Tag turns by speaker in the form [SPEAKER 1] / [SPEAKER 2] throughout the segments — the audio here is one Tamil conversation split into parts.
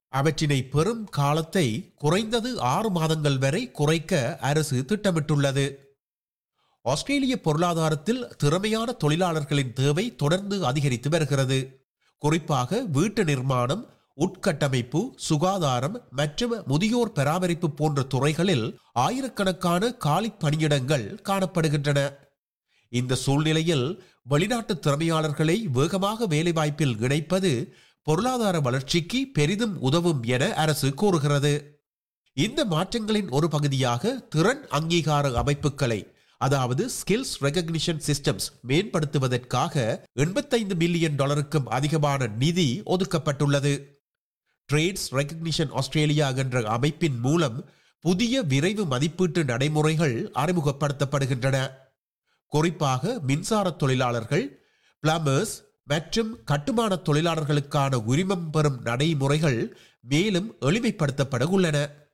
[SPEAKER 1] அவற்றினை பெறும் காலத்தை குறைந்தது ஆறு மாதங்கள் வரை குறைக்க அரசு திட்டமிட்டுள்ளது ஆஸ்திரேலிய பொருளாதாரத்தில் திறமையான தொழிலாளர்களின் தேவை தொடர்ந்து அதிகரித்து வருகிறது குறிப்பாக வீட்டு நிர்மாணம் உட்கட்டமைப்பு சுகாதாரம் மற்றும் முதியோர் பராமரிப்பு போன்ற துறைகளில் ஆயிரக்கணக்கான காலி பணியிடங்கள் காணப்படுகின்றன இந்த சூழ்நிலையில் வெளிநாட்டு திறமையாளர்களை வேகமாக வேலைவாய்ப்பில் இணைப்பது பொருளாதார வளர்ச்சிக்கு பெரிதும் உதவும் என அரசு கூறுகிறது இந்த மாற்றங்களின் ஒரு பகுதியாக திறன் அங்கீகார அமைப்புகளை அதாவது ஸ்கில்ஸ் ரெகக்னிஷன் சிஸ்டம்ஸ் மேம்படுத்துவதற்காக எண்பத்தைந்து மில்லியன் டாலருக்கும் அதிகமான நிதி ஒதுக்கப்பட்டுள்ளது ட்ரேட்ஸ் ரெகக்னிஷன் ஆஸ்திரேலியா என்ற அமைப்பின் மூலம் புதிய விரைவு மதிப்பீட்டு நடைமுறைகள் அறிமுகப்படுத்தப்படுகின்றன குறிப்பாக மின்சார தொழிலாளர்கள் பிளம்பர்ஸ் மற்றும் கட்டுமான தொழிலாளர்களுக்கான உரிமம் பெறும் நடைமுறைகள் மேலும் எளிமைப்படுத்தப்பட உள்ளன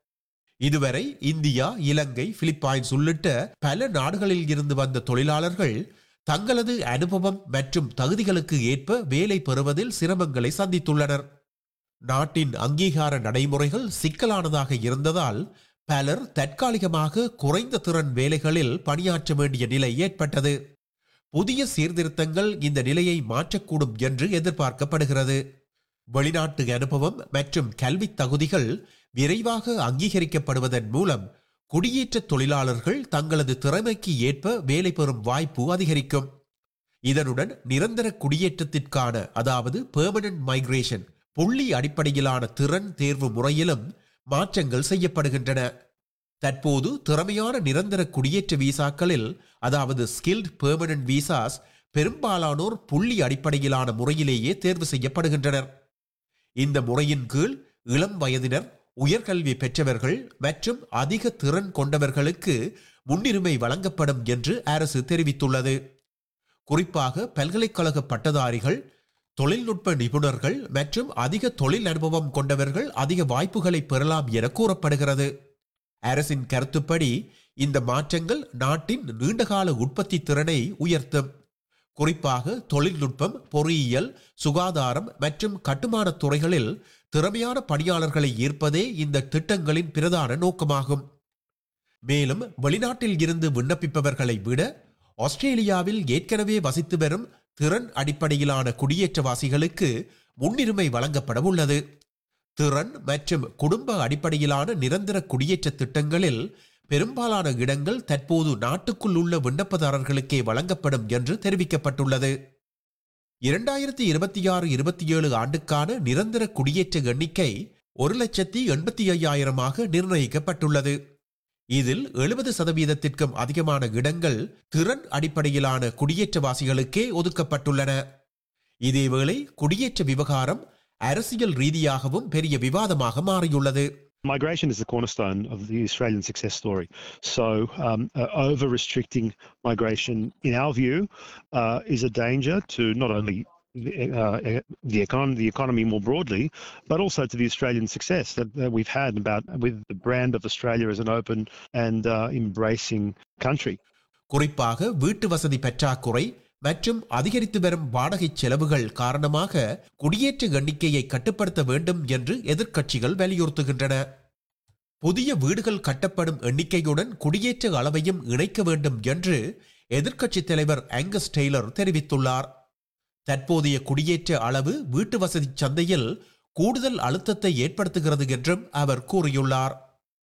[SPEAKER 1] இதுவரை இந்தியா இலங்கை பிலிப்பைன்ஸ் உள்ளிட்ட பல நாடுகளில் இருந்து வந்த தொழிலாளர்கள் தங்களது அனுபவம் மற்றும் தகுதிகளுக்கு ஏற்ப வேலை பெறுவதில் சிரமங்களை சந்தித்துள்ளனர் நாட்டின் அங்கீகார நடைமுறைகள் சிக்கலானதாக இருந்ததால் பலர் தற்காலிகமாக குறைந்த திறன் வேலைகளில் பணியாற்ற வேண்டிய நிலை ஏற்பட்டது புதிய சீர்திருத்தங்கள் இந்த நிலையை மாற்றக்கூடும் என்று எதிர்பார்க்கப்படுகிறது வெளிநாட்டு அனுபவம் மற்றும் கல்வி தகுதிகள் விரைவாக அங்கீகரிக்கப்படுவதன் மூலம் குடியேற்ற தொழிலாளர்கள் தங்களது திறமைக்கு ஏற்ப வேலை பெறும் வாய்ப்பு அதிகரிக்கும் இதனுடன் நிரந்தர குடியேற்றத்திற்கான அதாவது பெர்மனன்ட் மைக்ரேஷன் புள்ளி அடிப்படையிலான திறன் தேர்வு முறையிலும் மாற்றங்கள் செய்யப்படுகின்றன தற்போது திறமையான நிரந்தர குடியேற்ற வீசாக்களில் அதாவது ஸ்கில்ட் பெர்மனன்ட் வீசாஸ் பெரும்பாலானோர் புள்ளி அடிப்படையிலான முறையிலேயே தேர்வு செய்யப்படுகின்றனர் இந்த முறையின் கீழ் இளம் வயதினர் உயர்கல்வி பெற்றவர்கள் மற்றும் அதிக திறன் கொண்டவர்களுக்கு முன்னுரிமை வழங்கப்படும் என்று அரசு தெரிவித்துள்ளது குறிப்பாக பல்கலைக்கழக பட்டதாரிகள் தொழில்நுட்ப நிபுணர்கள் மற்றும் அதிக தொழில் அனுபவம் கொண்டவர்கள் அதிக வாய்ப்புகளை பெறலாம் என கூறப்படுகிறது அரசின் கருத்துப்படி இந்த மாற்றங்கள் நாட்டின் நீண்டகால உற்பத்தி திறனை உயர்த்தும் குறிப்பாக தொழில்நுட்பம் பொறியியல் சுகாதாரம் மற்றும் கட்டுமான துறைகளில் திறமையான பணியாளர்களை ஈர்ப்பதே இந்த திட்டங்களின் பிரதான நோக்கமாகும் மேலும் வெளிநாட்டில் இருந்து விண்ணப்பிப்பவர்களை விட ஆஸ்திரேலியாவில் ஏற்கனவே வசித்து வரும் திறன் அடிப்படையிலான குடியேற்றவாசிகளுக்கு முன்னுரிமை வழங்கப்பட உள்ளது திறன் மற்றும் குடும்ப அடிப்படையிலான நிரந்தர குடியேற்ற திட்டங்களில் பெரும்பாலான இடங்கள் தற்போது நாட்டுக்குள் உள்ள விண்ணப்பதாரர்களுக்கே வழங்கப்படும் என்று தெரிவிக்கப்பட்டுள்ளது இரண்டாயிரத்தி இருபத்தி ஆறு இருபத்தி ஏழு ஆண்டுக்கான நிரந்தர குடியேற்ற எண்ணிக்கை ஒரு லட்சத்தி எண்பத்தி ஐயாயிரமாக நிர்ணயிக்கப்பட்டுள்ளது இதில் எழுபது சதவீதத்திற்கும் அதிகமான இடங்கள் திறன் அடிப்படையிலான குடியேற்றவாசிகளுக்கே ஒதுக்கப்பட்டுள்ளன இதேவேளை குடியேற்ற விவகாரம் அரசியல் ரீதியாகவும் பெரிய விவாதமாக மாறியுள்ளது
[SPEAKER 2] Migration is the cornerstone of the Australian success story. So, um, uh, over restricting migration, in our view, uh, is a danger to not only the, uh, the, econ- the economy more broadly, but also to the Australian success that, that we've had about with the brand of Australia as an open and uh, embracing country.
[SPEAKER 1] குறிப்பாக வீட்டு வசதி பற்றாக்குறை மற்றும் அதிகரித்து வரும் வாடகை செலவுகள் காரணமாக குடியேற்ற எண்ணிக்கையை கட்டுப்படுத்த வேண்டும் என்று எதிர்க்கட்சிகள் வலியுறுத்துகின்றன புதிய வீடுகள் கட்டப்படும் எண்ணிக்கையுடன் குடியேற்ற அளவையும் இணைக்க வேண்டும் என்று எதிர்க்கட்சி தலைவர் ஆங்கஸ் டெய்லர் தெரிவித்துள்ளார் தற்போதைய குடியேற்ற அளவு வீட்டு வசதி சந்தையில் கூடுதல் அழுத்தத்தை ஏற்படுத்துகிறது என்றும் அவர் கூறியுள்ளார்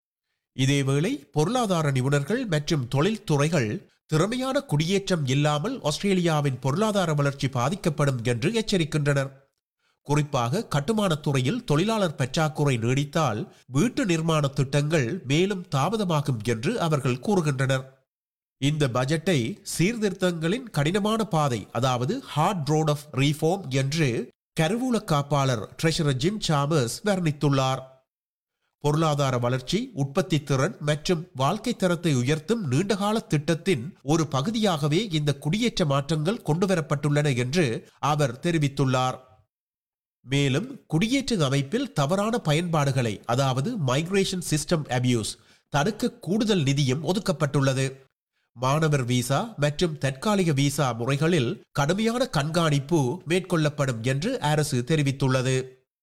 [SPEAKER 1] இதேவேளை பொருளாதார நிபுணர்கள் மற்றும் தொழில்துறைகள் திறமையான குடியேற்றம் இல்லாமல் ஆஸ்திரேலியாவின் பொருளாதார வளர்ச்சி பாதிக்கப்படும் என்று எச்சரிக்கின்றனர் குறிப்பாக கட்டுமானத் துறையில் தொழிலாளர் பற்றாக்குறை நீடித்தால் வீட்டு நிர்மாண திட்டங்கள் மேலும் தாமதமாகும் என்று அவர்கள் கூறுகின்றனர் இந்த பட்ஜெட்டை சீர்திருத்தங்களின் கடினமான பாதை அதாவது ஹார்ட் ரோட் ஆஃப் ரீஃபார்ம் என்று கருவூல காப்பாளர் ட்ரெஷரர் ஜிம் சாமர்ஸ் வர்ணித்துள்ளார் பொருளாதார வளர்ச்சி உற்பத்தி திறன் மற்றும் வாழ்க்கை தரத்தை உயர்த்தும் நீண்டகால திட்டத்தின் ஒரு பகுதியாகவே இந்த குடியேற்ற மாற்றங்கள் கொண்டுவரப்பட்டுள்ளன என்று அவர் தெரிவித்துள்ளார் மேலும் குடியேற்ற அமைப்பில் தவறான பயன்பாடுகளை அதாவது மைக்ரேஷன் சிஸ்டம் அபியூஸ் தடுக்க கூடுதல் நிதியும் ஒதுக்கப்பட்டுள்ளது மாணவர் விசா மற்றும் தற்காலிக விசா முறைகளில் கடுமையான கண்காணிப்பு மேற்கொள்ளப்படும் என்று அரசு தெரிவித்துள்ளது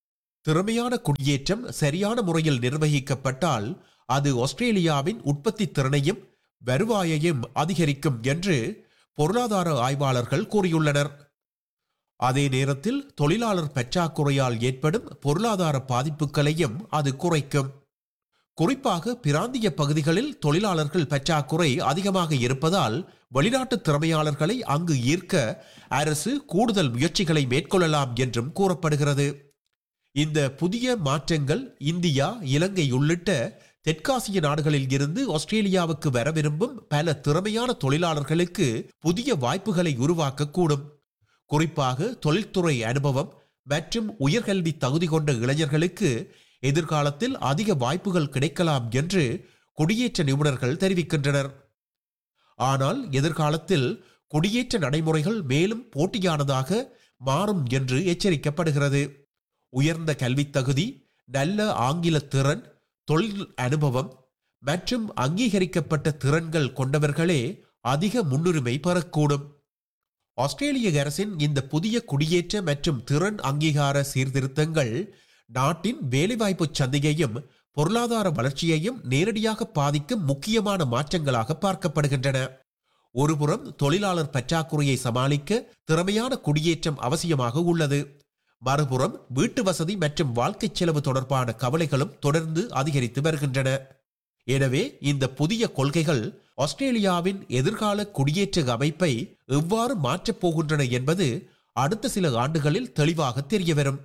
[SPEAKER 1] திறமையான குடியேற்றம் சரியான முறையில் நிர்வகிக்கப்பட்டால் அது ஆஸ்திரேலியாவின் உற்பத்தி திறனையும் வருவாயையும் அதிகரிக்கும் என்று பொருளாதார ஆய்வாளர்கள் கூறியுள்ளனர் அதே நேரத்தில் தொழிலாளர் பற்றாக்குறையால் ஏற்படும் பொருளாதார பாதிப்புகளையும் அது குறைக்கும் குறிப்பாக பிராந்திய பகுதிகளில் தொழிலாளர்கள் பற்றாக்குறை அதிகமாக இருப்பதால் வெளிநாட்டு திறமையாளர்களை அங்கு ஈர்க்க அரசு கூடுதல் முயற்சிகளை மேற்கொள்ளலாம் என்றும் கூறப்படுகிறது இந்த புதிய மாற்றங்கள் இந்தியா இலங்கை உள்ளிட்ட தெற்காசிய நாடுகளில் இருந்து ஆஸ்திரேலியாவுக்கு வர விரும்பும் பல திறமையான தொழிலாளர்களுக்கு புதிய வாய்ப்புகளை உருவாக்கக்கூடும் குறிப்பாக தொழில்துறை அனுபவம் மற்றும் உயர்கல்வி தகுதி கொண்ட இளைஞர்களுக்கு எதிர்காலத்தில் அதிக வாய்ப்புகள் கிடைக்கலாம் என்று குடியேற்ற நிபுணர்கள் தெரிவிக்கின்றனர் ஆனால் எதிர்காலத்தில் குடியேற்ற நடைமுறைகள் மேலும் போட்டியானதாக மாறும் என்று எச்சரிக்கப்படுகிறது உயர்ந்த கல்வித் தகுதி நல்ல ஆங்கில திறன் தொழில் அனுபவம் மற்றும் அங்கீகரிக்கப்பட்ட திறன்கள் கொண்டவர்களே அதிக முன்னுரிமை பெறக்கூடும் ஆஸ்திரேலிய அரசின் இந்த புதிய குடியேற்ற மற்றும் திறன் அங்கீகார சீர்திருத்தங்கள் நாட்டின் வேலைவாய்ப்பு சந்தையையும் பொருளாதார வளர்ச்சியையும் நேரடியாக பாதிக்கும் முக்கியமான மாற்றங்களாக பார்க்கப்படுகின்றன ஒருபுறம் தொழிலாளர் பற்றாக்குறையை சமாளிக்க திறமையான குடியேற்றம் அவசியமாக உள்ளது மறுபுறம் வீட்டு வசதி மற்றும் வாழ்க்கை செலவு தொடர்பான கவலைகளும் தொடர்ந்து அதிகரித்து வருகின்றன எனவே இந்த புதிய கொள்கைகள் ஆஸ்திரேலியாவின் எதிர்கால குடியேற்ற அமைப்பை எவ்வாறு மாற்றப் போகின்றன என்பது அடுத்த சில ஆண்டுகளில் தெளிவாக தெரியவரும்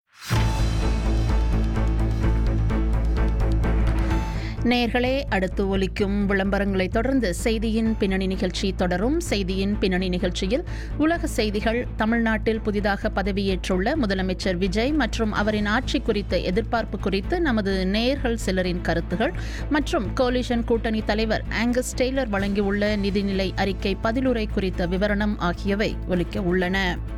[SPEAKER 3] நேர்களே அடுத்து ஒலிக்கும் விளம்பரங்களை தொடர்ந்து செய்தியின் பின்னணி நிகழ்ச்சி தொடரும் செய்தியின் பின்னணி நிகழ்ச்சியில் உலக செய்திகள் தமிழ்நாட்டில் புதிதாக பதவியேற்றுள்ள முதலமைச்சர் விஜய் மற்றும் அவரின் ஆட்சி குறித்த எதிர்பார்ப்பு குறித்து நமது நேயர்கள் சிலரின் கருத்துகள் மற்றும் கோலிஷன் கூட்டணி தலைவர் ஆங்கஸ் டெய்லர் வழங்கியுள்ள நிதிநிலை அறிக்கை பதிலுரை குறித்த விவரணம் ஆகியவை ஒலிக்க உள்ளன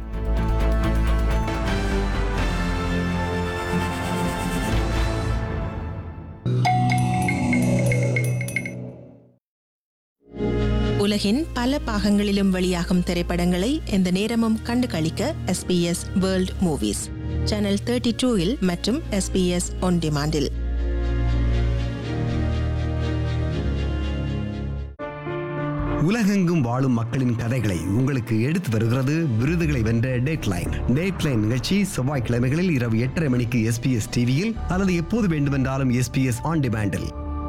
[SPEAKER 4] உலகின் பல பாகங்களிலும் வெளியாகும் திரைப்படங்களை எந்த நேரமும் கண்டு களிக்க SBS world movies channel thirty டூவில் மற்றும் எஸ்பிஎஸ் ஒன் டிமாண்டில்
[SPEAKER 5] உலகெங்கும் வாழும் மக்களின் கதைகளை உங்களுக்கு எடுத்து வருகிறது விருதுகளை வென்ற டேட்லைன் டேட்லைன் நிகழ்ச்சி செவ்வாய்க்கிழமைகளில் இரவு எட்டரை மணிக்கு எஸ்பிஎஸ் டிவியில் அல்லது எப்போது வேண்டுமென்றாலும் எஸ்பிஎஸ் ஆன் டிமாண்டில்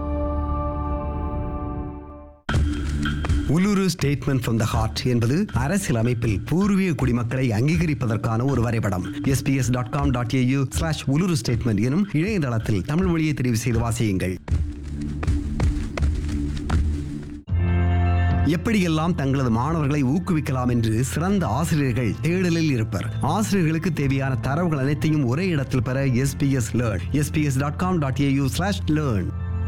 [SPEAKER 5] Uluru statement from the heart என்பது அரசியல் அமைப்பில் பூர்வீக குடிமக்களை அங்கீகரிப்பதற்கான ஒரு வரைபடம் SBS dot com dot AU slash Uluru statement எனும் இணையதளத்தில் தமிழ் மொழியை தெரிவு செய்து வாசியுங்கள் எப்படியெல்லாம் தங்களது மாணவர்களை ஊக்குவிக்கலாம் என்று சிறந்த ஆசிரியர்கள் தேடலில் இருப்பர் ஆசிரியர்களுக்கு தேவையான தரவுகள் அனைத்தையும் ஒரே இடத்தில் பெற SBS learn SBS dot com dot AU slash learn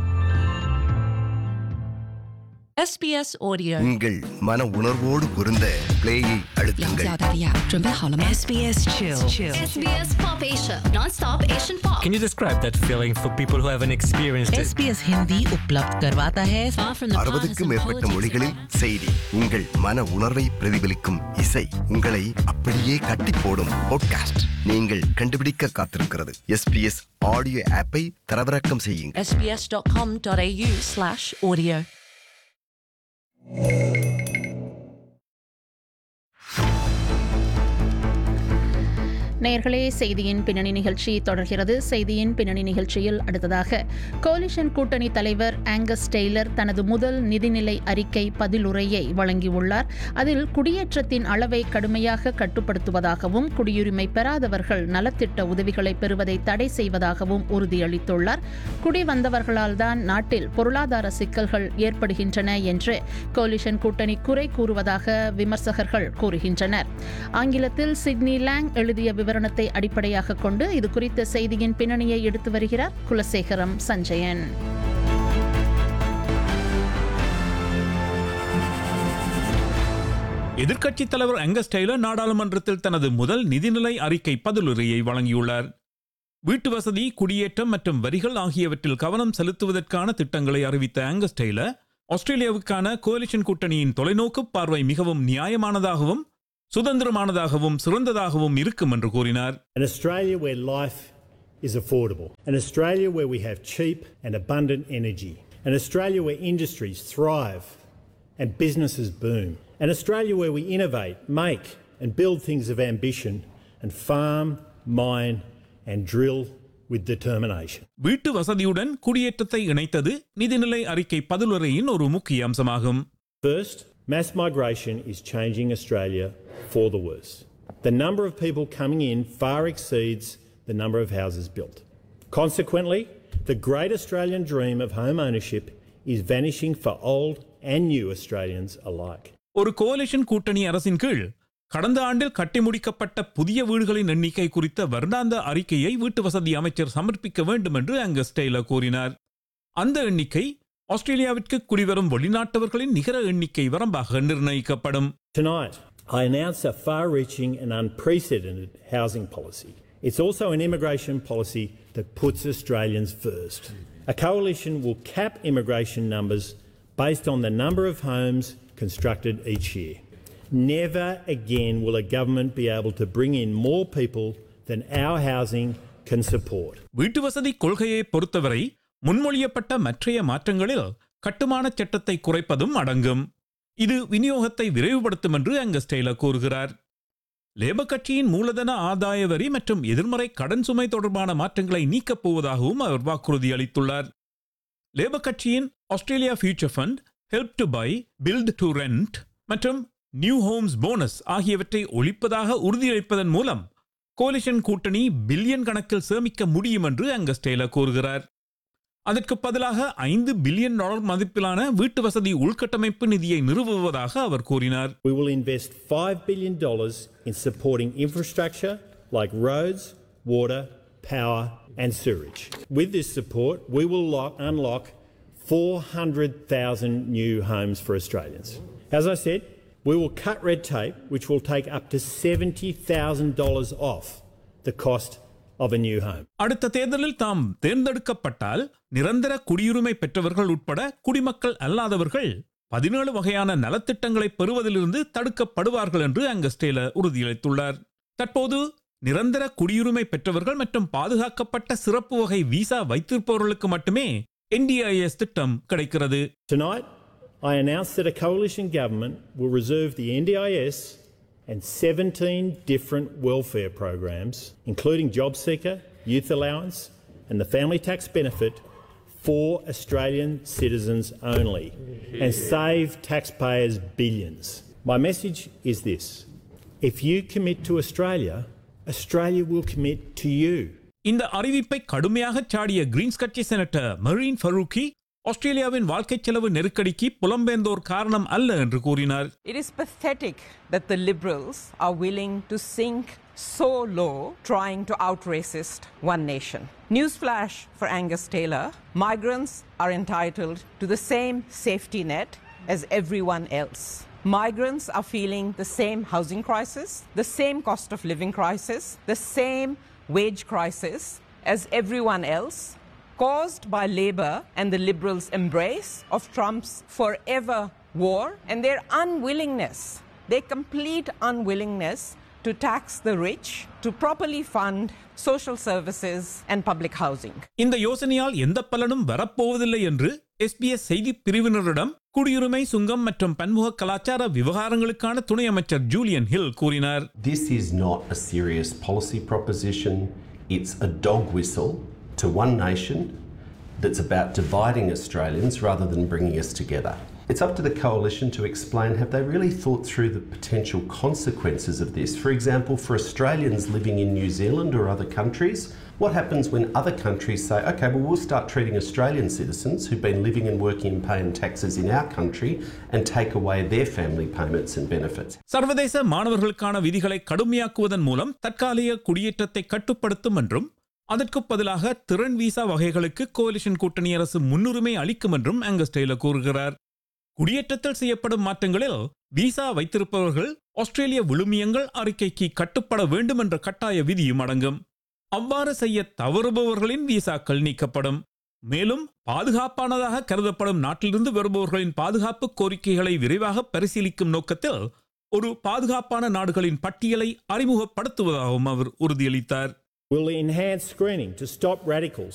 [SPEAKER 6] SBS Audio.
[SPEAKER 7] உங்கள் மன உணர்வோடு பொருந்த பிளேயை
[SPEAKER 8] 了
[SPEAKER 7] அழுத்துங்கள்
[SPEAKER 8] 解澳大利亚，准备好了吗
[SPEAKER 6] SBS Chill.
[SPEAKER 9] SBS Pop Asia, non-stop Asian pop.
[SPEAKER 10] Can you describe that feeling for people who haven't experienced it?
[SPEAKER 6] SBS Hindi उपलब्ध करवाता है
[SPEAKER 8] Far from the
[SPEAKER 7] அறுபதுக்கும்
[SPEAKER 8] partisan
[SPEAKER 7] மேற்பட்ட
[SPEAKER 8] politics.
[SPEAKER 7] மொழிகளில் செய்தி உங்கள் மன உணர்வை பிரதிபலிக்கும் இசை உங்களை அப்படியே கட்டி போடும் பாட்காஸ்ட் நீங்கள் கண்டுபிடிக்க காத்திருக்கிறது எஸ்பிஎஸ் ஆடியோ ஆப்பை தரவிறக்கம் செய்யுங்கள்
[SPEAKER 6] sbs.com.au slash audio.
[SPEAKER 3] நேர்களே செய்தியின் பின்னணி நிகழ்ச்சி தொடர்கிறது செய்தியின் பின்னணி நிகழ்ச்சியில் அடுத்ததாக கோலிஷன் கூட்டணி தலைவர் ஆங்கஸ் டெய்லர் தனது முதல் நிதிநிலை அறிக்கை பதிலுரையை வழங்கியுள்ளார் அதில் குடியேற்றத்தின் அளவை கடுமையாக கட்டுப்படுத்துவதாகவும் குடியுரிமை பெறாதவர்கள் நலத்திட்ட உதவிகளை பெறுவதை தடை செய்வதாகவும் உறுதியளித்துள்ளார் குடி வந்தவர்களால் தான் நாட்டில் பொருளாதார சிக்கல்கள் ஏற்படுகின்றன என்று கோலிஷன் கூட்டணி குறை கூறுவதாக விமர்சகர்கள் கூறுகின்றனர் ஆங்கிலத்தில் சிட்னி லாங் எழுதிய விவரணத்தை அடிப்படையாக கொண்டு இது குறித்த செய்தியின் பின்னணியை எடுத்து வருகிறார் குலசேகரம் சஞ்சயன்
[SPEAKER 11] எதிர்க்கட்சித் தலைவர் அங்கஸ் டெய்லர் நாடாளுமன்றத்தில் தனது முதல் நிதிநிலை அறிக்கை பதிலுரையை வழங்கியுள்ளார் வீட்டு வசதி குடியேற்றம் மற்றும் வரிகள் ஆகியவற்றில் கவனம் செலுத்துவதற்கான திட்டங்களை அறிவித்த ஆங்கஸ் டெய்லர் ஆஸ்திரேலியாவுக்கான கோலிஷன் கூட்டணியின் தொலைநோக்கு பார்வை மிகவும் நியாயமானதாகவும் சுதந்திரமானதாகவும் சிறந்ததாகவும் இருக்கும் என்று கூறினார்
[SPEAKER 12] An Australia where life
[SPEAKER 8] is affordable. An Australia where we have cheap and abundant energy. An Australia where industries thrive and businesses boom. An Australia where we innovate, make, and build things of ambition and farm, mine, and drill with determination.
[SPEAKER 11] வீட்டு வசதியுடன் குடியேற்றத்தை இணைத்தது நிதிநிலை அறிக்கை பதிலுரையின் ஒரு முக்கிய அம்சமாகும்
[SPEAKER 8] First, mass migration is changing Australia for the worse. The number of people coming in far exceeds the number of houses built. Consequently, the great Australian dream of home ownership is vanishing for old and new Australians alike.
[SPEAKER 11] ஒரு கோலிஷன் கூட்டணி அரசின் கீழ் கடந்த ஆண்டில் கட்டி முடிக்கப்பட்ட புதிய வீடுகளின் எண்ணிக்கை குறித்த வருடாந்த அறிக்கையை வீட்டு வசதி அமைச்சர் சமர்ப்பிக்க வேண்டும் என்று அங்கஸ் டெய்லர் கூறினார் அந்த எண்ணிக்கை ஆஸ்திரேலியாவிற்கு குடிவரும் வெளிநாட்டவர்களின் நிகர எண்ணிக்கை வரம்பாக நிர்ணயிக்கப்படும்
[SPEAKER 8] Tonight, I announce a far reaching and unprecedented housing policy. It's also an immigration policy that puts Australians first. A coalition will cap immigration numbers based on the number of homes constructed each year. Never again will a government be able to bring in more people than our housing can support.
[SPEAKER 11] வீட்டு வசதி கொள்கையை பொறுத்தவரை முன்மொழியப்பட்ட மற்றைய மாற்றங்களில் கட்டுமான சட்டத்தை குறைப்பதும் அடங்கும் இது விநியோகத்தை விரைவுபடுத்தும் என்று அங்கஸ் டெய்லர் கூறுகிறார் லேபர் கட்சியின் மூலதன ஆதாய வரி மற்றும் எதிர்மறை கடன் சுமை தொடர்பான மாற்றங்களை நீக்கப் போவதாகவும் அவர் வாக்குறுதி அளித்துள்ளார் லேபர் கட்சியின் Australia future fund help to buy build to rent மற்றும் நியூ ஹோம்ஸ் போனஸ் ஆகியவற்றை ஒழிப்பதாக உறுதியளிப்பதன் மூலம் கோலிஷன் கூட்டணி பில்லியன் கணக்கில் சேமிக்க முடியும் என்று அங்கஸ் டெய்லர் கூறுகிறார் அதற்கு பதிலாக ஐந்து பில்லியன் டாலர் மதிப்பிலான வீட்டு வசதி உள்கட்டமைப்பு நிதியை நிறுவுவதாக அவர் கூறினார்
[SPEAKER 8] We will invest $5 billion in supporting infrastructure like roads, water, power, and sewage. With this support, we will lock, unlock 400,000 new homes for Australians. As I said, we will cut red tape, which will take up to $70,000 off the cost of a new home.
[SPEAKER 11] அடுத்த தேர்தலில் தாம் தேர்ந்தெடுக்கப்பட்டால் நிரந்தர குடியுரிமை பெற்றவர்கள் உட்பட குடிமக்கள் அல்லாதவர்கள் பதினேழு வகையான நலத்திட்டங்களை பெறுவதிலிருந்து தடுக்கப்படுவார்கள் என்று அங்கஸ் டெய்லர் உறுதியளித்துள்ளார் தற்போது நிரந்தர குடியுரிமை பெற்றவர்கள் மற்றும் பாதுகாக்கப்பட்ட சிறப்பு வகை விசா வைத்திருப்பவர்களுக்கு மட்டுமே என்டிஐஎஸ் திட்டம் கிடைக்கிறது
[SPEAKER 8] Tonight, I announce that a coalition government will reserve the NDIS and 17 different welfare programs, including JobSeeker, Youth Allowance, and the Family Tax Benefit, for Australian citizens only and save taxpayers billions. My message is this if you commit to Australia, Australia will commit to you.
[SPEAKER 11] இந்த அறிவிப்பை கடுமையாக சாடிய கிரீன்ஸ் கட்சி செனட்டர் மரீன் ஃபரூக்கி ஆஸ்திரேலியாவின் வாழ்க்கை செலவு நெருக்கடிக்கு புலம்பெயர்ந்தோர் காரணம் அல்ல என்று கூறினார்
[SPEAKER 12] It is pathetic that the Liberals are willing to sink so low trying to out racist One Nation. Newsflash for Angus Taylor migrants are entitled to the same safety net as everyone else. Migrants are feeling the same housing crisis, the same cost of living crisis, the same wage crisis as everyone else, caused by Labour and the Liberals' embrace of Trump's forever war and their unwillingness, their complete unwillingness to tax the rich, to properly fund social services and public housing.
[SPEAKER 11] இந்த யோசனையால் எந்த பலனும் வரப்போவதில்லை என்று எஸ்பிஎஸ் செய்தி பிரிவினரிடம் குடியுரிமை சுங்கம் மற்றும் பன்முக கலாச்சார விவகாரங்களுக்கான துணை அமைச்சர் ஜூலியன் ஹில் கூறினார்
[SPEAKER 13] This is not a serious policy proposition. It's a dog whistle to one nation that's about dividing Australians rather than bringing us together. It's up to the coalition to explain have they really thought through the potential consequences of this? For example, for Australians living in New Zealand or other countries, what happens when other countries say, okay, well, we'll start treating Australian citizens who've been living and working and paying taxes in our country and take away their family payments and benefits?
[SPEAKER 11] சர்வதேச மாணவர்களுக்கான விதிகளை கடுமையாக்குவதன் மூலம் தற்காலிக குடியேற்றத்தை கட்டுப்படுத்தும் என்றும் அதற்கு பதிலாக திறன் விசா வகைகளுக்கு கோலிஷன் கூட்டணி அரசு முன்னுரிமை அளிக்கும் என்றும் அங்கஸ் டெய்லர் கூறுகிறார் குடியேற்றத்தில் செய்யப்படும் மாற்றங்களில் விசா வைத்திருப்பவர்கள் ஆஸ்திரேலிய விழுமியங்கள் அறிக்கைக்கு கட்டுப்பட வேண்டும் என்ற கட்டாய விதியும் அடங்கும் அவ்வாறு செய்ய தவறுபவர்களின் விசாக்கள் நீக்கப்படும் மேலும் பாதுகாப்பானதாக கருதப்படும் நாட்டிலிருந்து வருபவர்களின் பாதுகாப்பு கோரிக்கைகளை விரைவாக பரிசீலிக்கும் நோக்கத்தில் ஒரு பாதுகாப்பான நாடுகளின் பட்டியலை அறிமுகப்படுத்துவதாகவும் அவர் உறுதியளித்தார்
[SPEAKER 8] We'll enhance screening to stop radicals